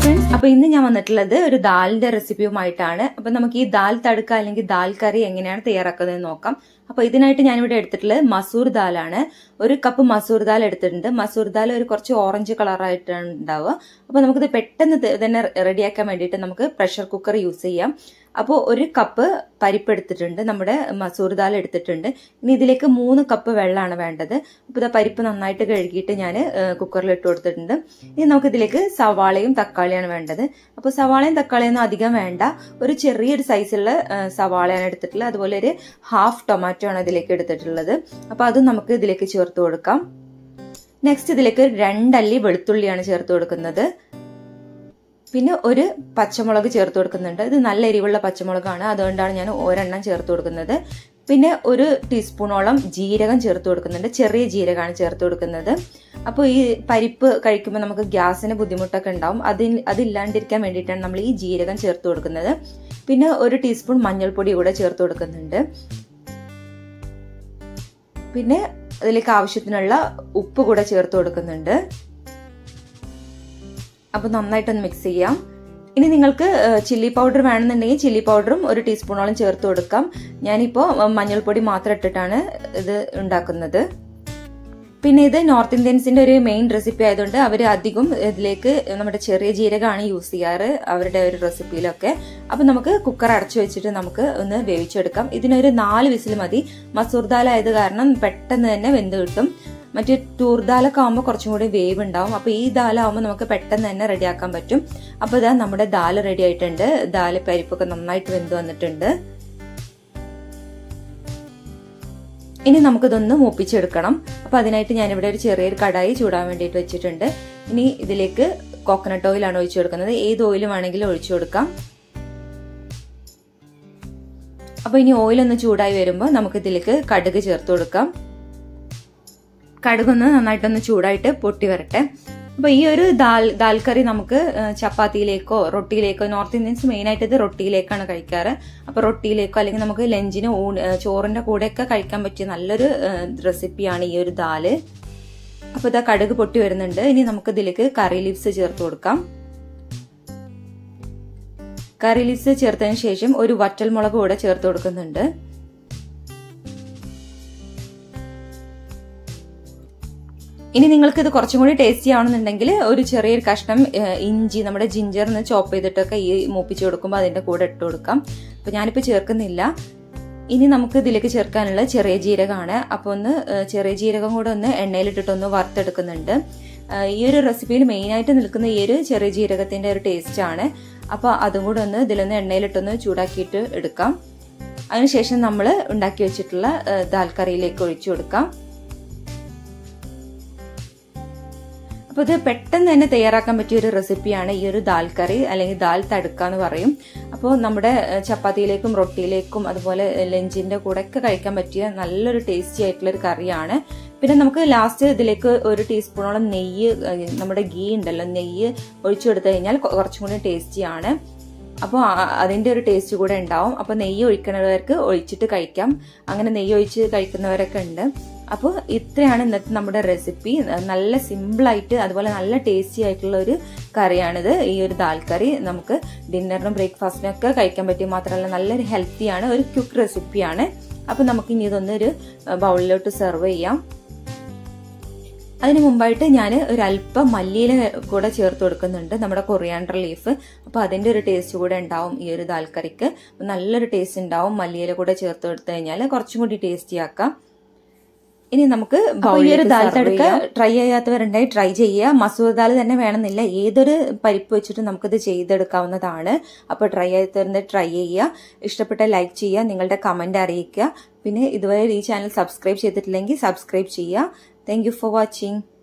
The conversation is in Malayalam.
ഫ്രണ്ട്സ് അപ്പൊ ഇന്ന് ഞാൻ വന്നിട്ടുള്ളത് ഒരു ദാലിന്റെ റെസിപ്പിയുമായിട്ടാണ് അപ്പൊ നമുക്ക് ഈ ദാൽ തടുക്ക അല്ലെങ്കിൽ ദാൽ കറി എങ്ങനെയാണ് തയ്യാറാക്കുന്നത് നോക്കാം അപ്പൊ ഇതിനായിട്ട് ഞാനിവിടെ എടുത്തിട്ടുള്ളത് മസൂർ ദാലാണ് ഒരു കപ്പ് മസൂർ ദാൽ എടുത്തിട്ടുണ്ട് മസൂർ ദാൽ ഒരു കുറച്ച് ഓറഞ്ച് കളറായിട്ടാണ് ഉണ്ടാവുക അപ്പൊ നമുക്കിത് പെട്ടെന്ന് തന്നെ റെഡിയാക്കാൻ വേണ്ടിയിട്ട് നമുക്ക് പ്രഷർ കുക്കർ യൂസ് ചെയ്യാം അപ്പോൾ ഒരു കപ്പ് പരിപ്പ് എടുത്തിട്ടുണ്ട് നമ്മുടെ മസൂർ ദാൽ എടുത്തിട്ടുണ്ട് ഇനി ഇതിലേക്ക് മൂന്ന് കപ്പ് വെള്ളമാണ് വേണ്ടത് അപ്പോൾ ഇതാ പരിപ്പ് നന്നായിട്ട് കഴുകിയിട്ട് ഞാൻ കുക്കറിൽ ഇട്ട് കൊടുത്തിട്ടുണ്ട് ഇനി നമുക്ക് ഇതിലേക്ക് സവാളയും തക്കാളിയാണ് വേണ്ടത് അപ്പോൾ സവാളയും തക്കാളിയൊന്നും അധികം വേണ്ട ഒരു ചെറിയൊരു സൈസുള്ള സവാളയാണ് എടുത്തിട്ടുള്ളത് അതുപോലെ ഒരു ഹാഫ് ടൊമാറ്റോ ആണ് ഇതിലേക്ക് എടുത്തിട്ടുള്ളത് അപ്പോൾ അതും നമുക്ക് ഇതിലേക്ക് ചേർത്ത് കൊടുക്കാം നെക്സ്റ്റ് ഇതിലേക്ക് രണ്ടല്ലി വെളുത്തുള്ളിയാണ് ചേർത്ത് കൊടുക്കുന്നത് പിന്നെ ഒരു പച്ചമുളക് ചേർത്ത് കൊടുക്കുന്നുണ്ട് ഇത് നല്ല എരിവുള്ള പച്ചമുളകാണ് അതുകൊണ്ടാണ് ഞാൻ ഒരെണ്ണം ചേർത്ത് കൊടുക്കുന്നത് പിന്നെ ഒരു ടീസ്പൂണോളം ജീരകം ചേർത്ത് കൊടുക്കുന്നുണ്ട് ചെറിയ ജീരകമാണ് ചേർത്ത് കൊടുക്കുന്നത് അപ്പോൾ ഈ പരിപ്പ് കഴിക്കുമ്പോൾ നമുക്ക് ഗ്യാസിന് ബുദ്ധിമുട്ടൊക്കെ ഉണ്ടാവും അതിൽ അതില്ലാണ്ടിരിക്കാൻ വേണ്ടിയിട്ടാണ് നമ്മൾ ഈ ജീരകം ചേർത്ത് കൊടുക്കുന്നത് പിന്നെ ഒരു ടീസ്പൂൺ മഞ്ഞൾപ്പൊടി കൂടെ ചേർത്ത് കൊടുക്കുന്നുണ്ട് പിന്നെ അതിലേക്ക് ആവശ്യത്തിനുള്ള ഉപ്പ് കൂടെ ചേർത്ത് കൊടുക്കുന്നുണ്ട് അപ്പോൾ നന്നായിട്ടൊന്ന് മിക്സ് ചെയ്യാം ഇനി നിങ്ങൾക്ക് ചില്ലി പൗഡർ വേണമെന്നുണ്ടെങ്കിൽ ചില്ലി പൗഡറും ഒരു ടീസ്പൂണോളം ചേർത്ത് കൊടുക്കാം ഞാനിപ്പോൾ മഞ്ഞൾപ്പൊടി മാത്രം ഇട്ടിട്ടാണ് ഇത് ഉണ്ടാക്കുന്നത് പിന്നെ ഇത് നോർത്ത് ഇന്ത്യൻസിന്റെ ഒരു മെയിൻ റെസിപ്പി ആയതുകൊണ്ട് അവർ അധികം ഇതിലേക്ക് നമ്മുടെ ചെറിയ ജീരകമാണ് യൂസ് ചെയ്യാറ് അവരുടെ ഒരു റെസിപ്പിയിലൊക്കെ അപ്പൊ നമുക്ക് കുക്കർ അടച്ചു വെച്ചിട്ട് നമുക്ക് ഒന്ന് വേവിച്ചെടുക്കാം ഇതിനൊരു നാല് വിസിൽ മതി മസൂർ ദാൽ ആയത് കാരണം പെട്ടെന്ന് തന്നെ വെന്ത് കിട്ടും മറ്റേ ടൂർ ദാലൊക്കെ ആകുമ്പോൾ കുറച്ചും കൂടി വേവ് ഉണ്ടാവും അപ്പോൾ ഈ ദാലാവുമ്പോൾ നമുക്ക് പെട്ടെന്ന് തന്നെ റെഡിയാക്കാൻ പറ്റും അപ്പോൾ ഇതാ നമ്മുടെ ദാല് റെഡി ആയിട്ടുണ്ട് ദാല് പരിപ്പൊക്കെ നന്നായിട്ട് വെന്ത് വന്നിട്ടുണ്ട് ഇനി നമുക്കിതൊന്ന് മൂപ്പിച്ചെടുക്കണം അപ്പോൾ അതിനായിട്ട് ഞാനിവിടെ ഒരു ചെറിയൊരു കടായി ചൂടാൻ വേണ്ടിയിട്ട് വെച്ചിട്ടുണ്ട് ഇനി ഇതിലേക്ക് കോക്കനട്ട് ഓയിലാണ് ഒഴിച്ചു കൊടുക്കുന്നത് ഏത് ഓയിലും വേണമെങ്കിലും ഒഴിച്ചു കൊടുക്കാം അപ്പോൾ ഇനി ഓയിലൊന്ന് ചൂടായി വരുമ്പോൾ നമുക്ക് ഇതിലേക്ക് കടുക് ചേർത്ത് കൊടുക്കാം കടുകൊന്ന് നന്നായിട്ടൊന്ന് ചൂടായിട്ട് പൊട്ടി വരട്ടെ അപ്പോൾ ഈ ഒരു ദാൽ ദാൽ കറി നമുക്ക് ചപ്പാത്തിയിലേക്കോ റൊട്ടിയിലേക്കോ നോർത്ത് ഇന്ത്യൻസ് മെയിനായിട്ട് ഇത് റൊട്ടിയിലേക്കാണ് കഴിക്കാറ് അപ്പോൾ റൊട്ടിയിലേക്കോ അല്ലെങ്കിൽ നമുക്ക് ലഞ്ചിന് ചോറിന്റെ കൂടെയൊക്കെ കഴിക്കാൻ പറ്റിയ നല്ലൊരു റെസിപ്പിയാണ് ഈ ഒരു ദാല് അപ്പോൾ ഇതാ കടുക് പൊട്ടി വരുന്നുണ്ട് ഇനി നമുക്ക് ഇതിലേക്ക് കറി ലീവ്സ് ചേർത്ത് കൊടുക്കാം കറി ലീവ്സ് ചേർത്തതിന് ശേഷം ഒരു വറ്റൽ മുളക് കൂടെ ചേർത്ത് കൊടുക്കുന്നുണ്ട് ഇനി നിങ്ങൾക്ക് ഇത് കുറച്ചും കൂടി ടേസ്റ്റി ആവണമെന്നുണ്ടെങ്കിൽ ഒരു ചെറിയൊരു കഷ്ണം ഇഞ്ചി നമ്മുടെ ജിഞ്ചറിന്ന് ചോപ്പ് ചെയ്തിട്ടൊക്കെ ഈ മൂപ്പിച്ച് കൊടുക്കുമ്പോൾ അതിന്റെ കൂടെ ഇട്ട് കൊടുക്കാം അപ്പൊ ഞാനിപ്പോൾ ചേർക്കുന്നില്ല ഇനി നമുക്ക് ഇതിലേക്ക് ചേർക്കാനുള്ള ചെറിയ ജീരകമാണ് അപ്പോൾ ഒന്ന് ചെറിയ ജീരകം കൂടെ ഒന്ന് എണ്ണയിലിട്ടിട്ടൊന്ന് വറുത്തെടുക്കുന്നുണ്ട് ഈ ഒരു റെസിപ്പിയിൽ മെയിനായിട്ട് നിൽക്കുന്ന ഈ ഒരു ചെറിയ ജീരകത്തിന്റെ ഒരു ടേസ്റ്റ് ആണ് അപ്പോൾ അതും കൂടെ ഒന്ന് ഇതിലൊന്ന് എണ്ണയിലിട്ടൊന്ന് ചൂടാക്കിയിട്ട് എടുക്കാം അതിനുശേഷം നമ്മൾ ഉണ്ടാക്കി വെച്ചിട്ടുള്ള ദാൽ കറിയിലേക്ക് ഒഴിച്ചു കൊടുക്കാം അപ്പോൾ ഇത് പെട്ടെന്ന് തന്നെ തയ്യാറാക്കാൻ പറ്റിയ ഒരു റെസിപ്പിയാണ് ഈ ഒരു ദാൽ കറി അല്ലെങ്കിൽ ദാൽ തടുക്ക എന്ന് പറയും അപ്പോൾ നമ്മുടെ ചപ്പാത്തിയിലേക്കും റൊട്ടിയിലേക്കും അതുപോലെ ലഞ്ചിന്റെ കൂടെ ഒക്കെ കഴിക്കാൻ പറ്റിയ നല്ലൊരു ടേസ്റ്റി ആയിട്ടുള്ള ഒരു കറിയാണ് പിന്നെ നമുക്ക് ലാസ്റ്റ് ഇതിലേക്ക് ഒരു ടീസ്പൂണോളം നെയ്യ് നമ്മുടെ ഗീ ഉണ്ടല്ലോ നെയ്യ് ഒഴിച്ചു കൊടുത്തു കഴിഞ്ഞാൽ കുറച്ചും കൂടി ടേസ്റ്റിയാണ് അപ്പോൾ അതിന്റെ ഒരു ടേസ്റ്റ് കൂടെ ഉണ്ടാവും അപ്പോൾ നെയ്യ് ഒഴിക്കുന്നവർക്ക് ഒഴിച്ചിട്ട് കഴിക്കാം അങ്ങനെ നെയ്യ് ഒഴിച്ച് കഴിക്കുന്നവരൊക്കെ ഉണ്ട് അപ്പോൾ ഇത്രയാണ് ഇന്നത്തെ നമ്മുടെ റെസിപ്പി നല്ല സിമ്പിളായിട്ട് അതുപോലെ നല്ല ടേസ്റ്റി ആയിട്ടുള്ള ഒരു കറിയാണിത് ഈ ഒരു ദാൽ കറി നമുക്ക് ഡിന്നറിനും ബ്രേക്ക്ഫാസ്റ്റിനും ഒക്കെ കഴിക്കാൻ പറ്റിയ മാത്രമല്ല നല്ലൊരു ഹെൽത്തിയാണ് ഒരു ക്വിക്ക് റെസിപ്പിയാണ് അപ്പോൾ നമുക്ക് ഇനി ഇതൊന്നൊരു ബൗളിലോട്ട് സെർവ് ചെയ്യാം അതിന് മുമ്പായിട്ട് ഞാൻ ഒരു അല്പം മല്ലിയില കൂടെ ചേർത്ത് കൊടുക്കുന്നുണ്ട് നമ്മുടെ കൊറിയാണ്ടർ ലീഫ് അപ്പോൾ അതിന്റെ ഒരു ടേസ്റ്റ് കൂടെ ഉണ്ടാവും ഈ ഒരു ദാൽ കറിക്ക് നല്ലൊരു ടേസ്റ്റ് ഉണ്ടാവും മല്ലിയില കൂടെ ചേർത്ത് കൊടുത്തു കഴിഞ്ഞാൽ കുറച്ചും കൂടി ടേസ്റ്റി ആക്കാം ഇനി നമുക്ക് ഈ ഒരു ദാൽ തടുക്ക ട്രൈ ചെയ്യാത്തവരുണ്ടായി ട്രൈ ചെയ്യുക മസൂർ ദാൽ തന്നെ വേണമെന്നില്ല ഏതൊരു പരിപ്പ് വെച്ചിട്ട് നമുക്കിത് ചെയ്തെടുക്കാവുന്നതാണ് അപ്പോൾ ട്രൈ ചെയ്യാത്തവരുടെ ട്രൈ ചെയ്യുക ഇഷ്ടപ്പെട്ട ലൈക്ക് ചെയ്യുക നിങ്ങളുടെ കമന്റ് അറിയിക്കുക പിന്നെ ഇതുവരെ ഈ ചാനൽ സബ്സ്ക്രൈബ് ചെയ്തിട്ടില്ലെങ്കിൽ സബ്സ്ക്രൈബ് ചെയ്യുക താങ്ക് യു ഫോർ വാച്ചിങ്